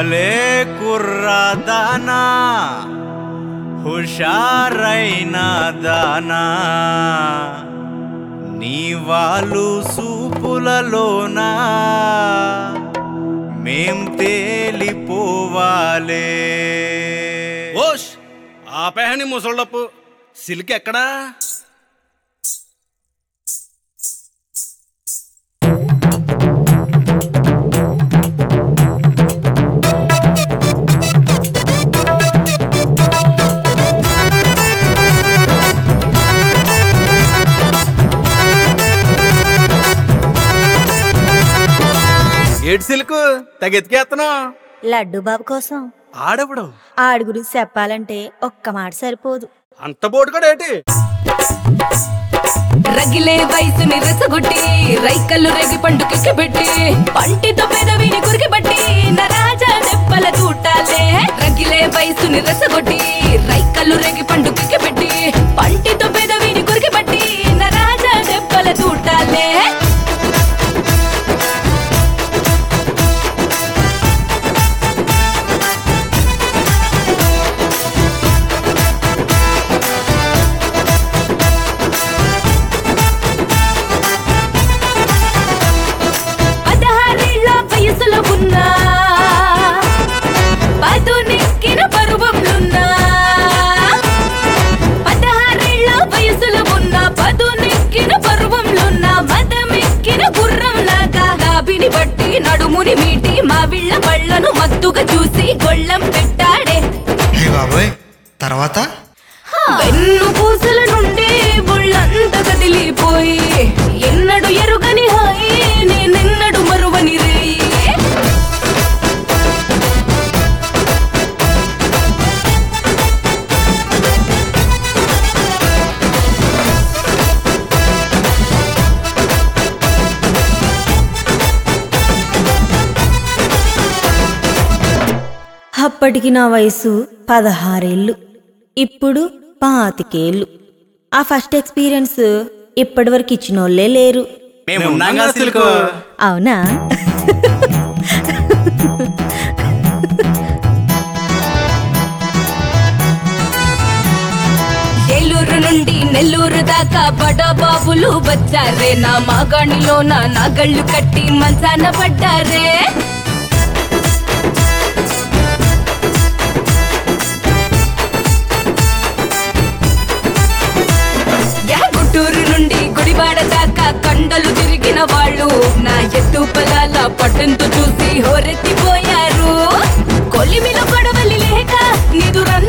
భలే కుర్రదానా హుషారైన దానా నీ వాళ్ళు సూపులలోనా మేం తేలిపోవాలే ఓష్ ఆపేహని ముసళ్ళప్పు సిల్క్ ఎక్కడా ఏడు సిల్క్ తగెత్తికేస్తున్నావు లడ్డు బాబు కోసం ఆడెప్పుడు ఆడి గురించి చెప్పాలంటే ఒక్క మాట సరిపోదు అంత బోటు కూడా ఏంటి రగిలే వయసుని రెసగొట్టి రైకల్లు రేగి పండు పెట్టి పంటితో పెదవిని కురికిబట్టి నరాజా దెబ్బల తూటాలే రగిలే వయసుని రెసగొట్టి రైకల్లు రేగి పండు పెట్టి పంటితో పెదవిని కురికిబట్టి నరాజా దెబ్బల తూటాలే పదహారేళ్ల వయసులో ఉన్నా పదునెక్కిన పరువంలున్నా పదహారేళ్ల వయసులో ఉన్న పదునెక్కిన పరువంలున్నా మదమెక్కిన గుర్రం లాగా నాభిని బట్టి నడుముని మీటి మా విళ్ళ పళ్ళను మత్తుగా చూసి గొళ్ళం పెట్టాడే హే బాబోయ్ తర్వాత వెన్ను పూసల నుండి ఒళ్ళంత కదిలిపోయి ఎన్నడు ఎరుగని హాయి నేనెన్నడు మరువని రేయి అప్పటికి నా వయసు పదహారేళ్ళు ఇప్పుడు పాతికేళ్ళు ఆ ఫస్ట్ ఎక్స్పీరియన్స్ ఇప్పటివరకు ఇచ్చినోళ్ళే లేరు మేము ఉన్నాం కదా సిల్క్ అవునా ఏలూరు నుండి నెల్లూరు దాకా బడా బాబులు వచ్చారే నా మాగాణిలో నా నగళ్ళు కట్టి మంచాన పడ్డారే యా గుంటూరు నుండి గుడివాడ దాకా కండలు తిరిగిన వాళ్ళు నా ఎత్తు పొలాల పట్టంతో చూసి హోరెత్తిపోయారు కొలిమిలో గొడవలి లేక నిదుర